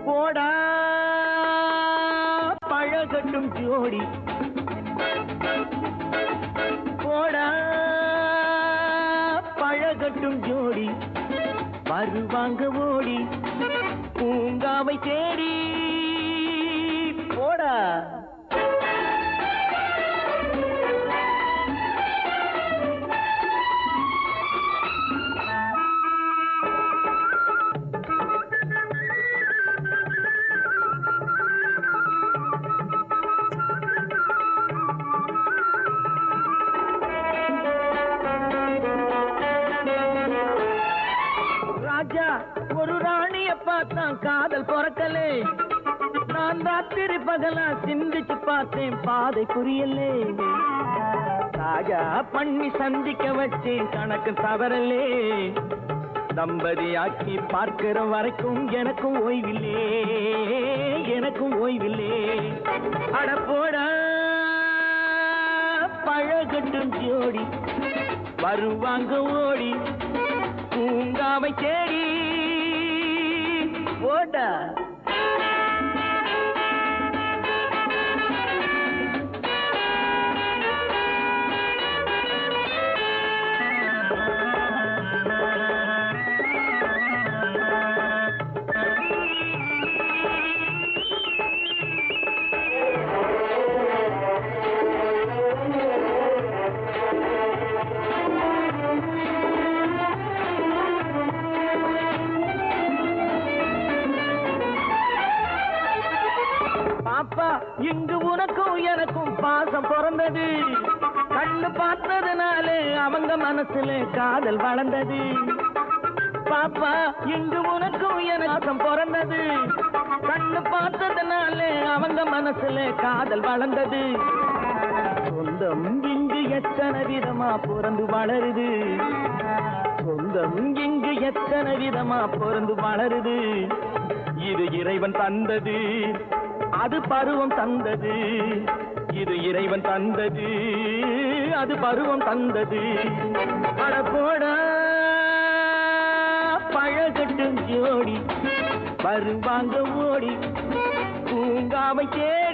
போடா பழகட்டும் ஜோடி போடா பழகட்டும் ஜோடி வருவாங்க ஓடி பூங்காவை தேடி போடா ராஜா ஒரு ராணிய பார்த்தான் காதல் பிறக்கலே நான் ராத்திரி பகலா சிந்திச்சு பார்த்தேன் பாதை புரியலே ராஜா பண்ணி சந்திக்க வச்சேன் கணக்கு தவறலே தம்பதியாக்கி பார்க்கிற வரைக்கும் எனக்கும் ஓய்வில்லே எனக்கும் ஓய்வில்லே அட போடா பழகட்டும் ஜோடி வருவாங்க ஓடி பூங்காவை தேடி ஓடா பாப்பா இங்கு உனக்கும் எனக்கும் பாசம் பிறந்தது கண்ணு பார்த்ததுனாலே அவங்க மனசுல காதல் வளர்ந்தது பாப்பா இங்கு உனக்கும் எனக்கும் பிறந்தது கண்ணு பார்த்ததுனாலே அவங்க மனசுல காதல் வளர்ந்தது சொந்தம் இங்கு எத்தனை விதமா பிறந்து வளருது சொந்தம் இங்கு எத்தனை விதமா பிறந்து வளருது இது இறைவன் தந்தது அது பருவம் தந்தது இது இறைவன் தந்தது அது பருவம் தந்தது அட போடா பழகட்டும் ஜோடி வருவாங்க ஓடி பூங்காவை தேடி